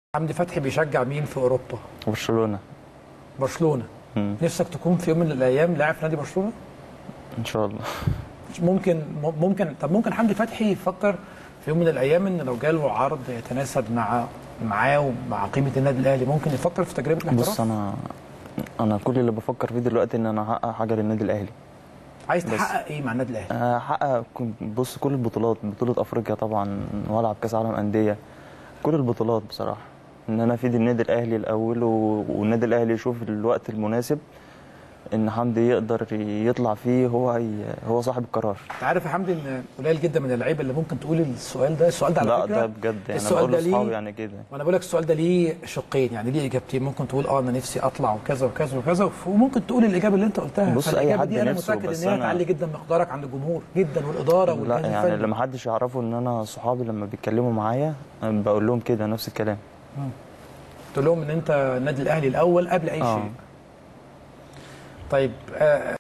حمدي فتحي بيشجع مين في اوروبا برشلونه برشلونه مم. نفسك تكون في يوم من الايام لاعب في نادي برشلونه ان شاء الله ممكن ممكن طب ممكن حمدي فتحي يفكر في يوم من الايام ان لو جاله عرض يتناسب مع معاه ومع قيمه النادي الاهلي ممكن يفكر في تجربه الاحتراف بص انا انا كل اللي بفكر فيه دلوقتي ان انا احقق حاجه للنادي الاهلي عايز بس. تحقق ايه مع النادي الاهلي احقق كنت- بص كل البطولات بطوله افريقيا طبعا والعب كاس عالم انديه كل البطولات بصراحه ان انا افيد النادي الاهلي الاول و- والنادي الاهلي يشوف الوقت المناسب ان حمدي يقدر يطلع فيه هو هي- هو صاحب القرار انت عارف يا حمدي ان قليل جدا من اللعيبه اللي ممكن تقول السؤال ده السؤال ده على لا فكره ده بجد يعني انا السؤال بقول ده لاصحابي ليه يعني كده وانا بقول لك السؤال ده ليه شقين يعني ليه اجابتين ممكن تقول اه انا نفسي اطلع وكذا وكذا وكذا وممكن تقول الاجابه اللي انت قلتها بص، أي فالإجابة حد دي انا نفسه، متاكد بس ان هي أنا- تعلي جدا مقدارك عند الجمهور جدا والاداره لا والجهاز يعني الفني اللي محدش يعرفه ان انا صحابي لما بيتكلموا معايا أنا بقول لهم كده نفس الكلام تقول لهم ان انت النادي الاهلي الاول قبل اي آه. شيء طيب آه